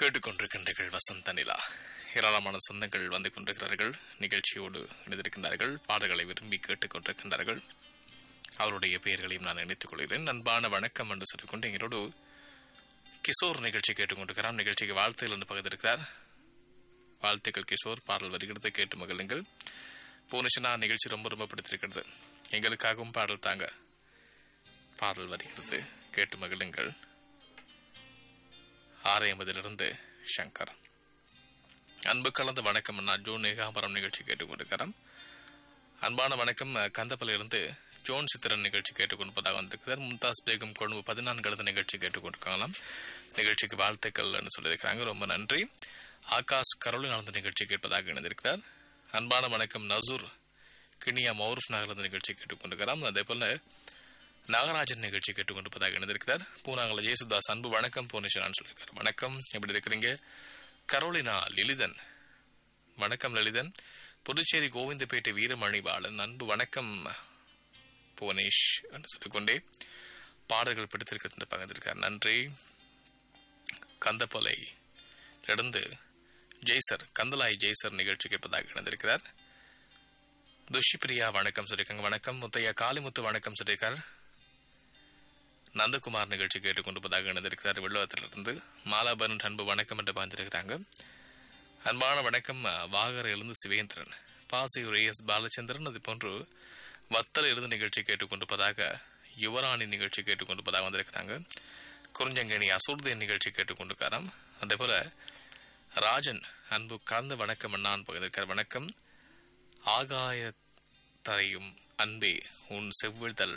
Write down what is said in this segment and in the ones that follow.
கேட்டுக்கொண்டிருக்கின்றீர்கள் வசந்த நிலா ஏராளமான சொந்தங்கள் வந்து கொண்டிருக்கிறார்கள் நிகழ்ச்சியோடு இணைந்திருக்கின்றார்கள் பாடல்களை விரும்பி கேட்டுக்கொண்டிருக்கின்றார்கள் அவருடைய பெயர்களையும் நான் நினைத்துக் கொள்கிறேன் அன்பான வணக்கம் என்று சொல்லிக்கொண்டு எங்களோடு கிஷோர் நிகழ்ச்சி கேட்டுக்கொண்டிருக்கிறார் நிகழ்ச்சிக்கு வாழ்த்துகள் என்று பகிர்ந்திருக்கிறார் வாழ்த்துக்கள் கிஷோர் பாடல் வருகிறது கேட்டு மகிழுங்கள் பூனிஷனா நிகழ்ச்சி ரொம்ப ரொம்ப பிடித்திருக்கிறது எங்களுக்காகவும் பாடல் தாங்க பாடல் வருகிறது கேட்டு மகிழுங்கள் ஆறு எண்பதிலிருந்து சங்கர் அன்பு கலந்த வணக்கம் நான் ஜோன் ஏகாம்பரம் நிகழ்ச்சி கேட்டுக்கொண்டிருக்கிறேன் அன்பான வணக்கம் கந்தப்பலிருந்து ஜோன் சித்திரன் நிகழ்ச்சி கேட்டுக்கொண்டிருப்பதாக வந்திருக்கிறார் மும்தாஸ் பேகம் கொழும்பு பதினான்கு எழுத நிகழ்ச்சி கேட்டுக்கொண்டிருக்காங்களாம் நிகழ்ச்சிக்கு வாழ்த்துக்கள்னு சொல்லியிருக்கிறாங்க ரொம்ப நன்றி ஆகாஷ் கரோலின் நடந்த நிகழ்ச்சி கேட்பதாக இணைந்திருக்கிறார் அன்பான வணக்கம் நசூர் கினியா மௌரூப் நகர்ந்த நிகழ்ச்சி கேட்டுக்கொண்டிருக்கிறார் அதே போல நாகராஜன் நிகழ்ச்சி கேட்டுக்கொண்டிருப்பதாக இணைந்திருக்கிறார் பூனாங்கல ஜேசுதாஸ் அன்பு வணக்கம் பூனிஷனான்னு சொல்லியிருக்காரு வணக்கம் எப்படி இருக்கிறீங்க கரோலினா லலிதன் வணக்கம் லலிதன் புதுச்சேரி கோவிந்தப்பேட்டை வீரமணி பாலன் அன்பு வணக்கம் புவனேஷ் என்று சொல்லிக்கொண்டே பாடல்கள் பிடித்திருக்கிறது பகிர்ந்திருக்கார் நன்றி கந்தப்பலை இருந்து ஜெய்சர் கந்தலாய் ஜெய்சர் நிகழ்ச்சி கேட்பதாக இணைந்திருக்கிறார் துஷிபிரியா வணக்கம் சொல்லியிருக்காங்க வணக்கம் முத்தையா காளிமுத்து வணக்கம் சொல்லியிருக்கார் நந்தகுமார் நிகழ்ச்சி கேட்டுக்கொண்டிருப்பதாக இணைந்திருக்கிறார் வெள்ளவத்திலிருந்து மாலாபரன் அன்பு வணக்கம் என்று பார்த்திருக்கிறாங்க அன்பான வணக்கம் வாகர் எழுந்து சிவேந்திரன் பாசியூர் எஸ் பாலச்சந்திரன் அது போன்று வத்தல் எழுந்து நிகழ்ச்சி கேட்டுக்கொண்டிருப்பதாக யுவராணி நிகழ்ச்சி கேட்டுக்கொண்டிருப்பதாக வந்திருக்கிறாங்க குறிஞ்சங்கனி அசூர்தேன் நிகழ்ச்சி கேட்டுக்கொண்டிருக்காராம் அதே போல ராஜன் அன்பு கலந்த வணக்கம் அண்ணான் பகிர்ந்திருக்கார் வணக்கம் ஆகாய தரையும் அன்பே உன் செவ்விழ்தல்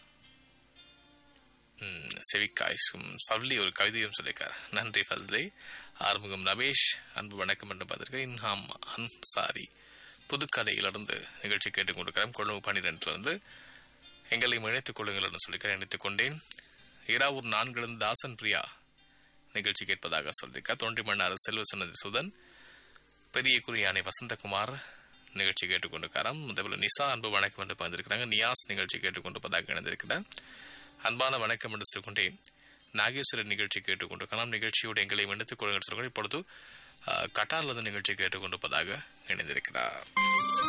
செவிக்காய்ஸும் ஃபவ்லி ஒரு கவிதையும் சொல்லியிருக்கார் நன்றி ஃபஸ்லி ஆறுமுகம் ரமேஷ் அன்பு வணக்கம் என்று பார்த்திருக்க இன்ஹாம் அன்சாரி புதுக்கடையிலிருந்து நிகழ்ச்சி கேட்டுக்கொண்டிருக்கிறேன் கொழும்பு பன்னிரெண்டிலிருந்து எங்களையும் இணைத்துக் கொள்ளுங்கள் என்று சொல்லிக்கிறேன் இணைத்துக் கொண்டேன் இராவூர் நான்கிலிருந்து தாசன் பிரியா நிகழ்ச்சி கேட்பதாக சொல்லியிருக்கார் தொண்டி மன்னார் செல்வசனதி சுதன் பெரிய குறியானை வசந்தகுமார் நிகழ்ச்சி கேட்டுக்கொண்டிருக்காராம் அதேபோல நிசா அன்பு வணக்கம் என்று பகிர்ந்திருக்கிறாங்க நியாஸ் நிகழ்ச்சி கேட்டுக்கொண்டிருப்பதாக இணைந்திருக்கிறார் அன்பான வணக்கம் என்று சொல்லிக்கொண்டே நாகேஸ்வரர் நிகழ்ச்சி கேட்டுக்கொண்டிருக்கலாம் நிகழ்ச்சியோடு எங்களை மன்னித்துக் கொள்ளுங்கள் சொல்லுங்கள் இப்பொழுது கட்டார்லது நிகழ்ச்சி கேட்டுக்கொண்டிருப்பதாக இணைந்திருக்கிறார்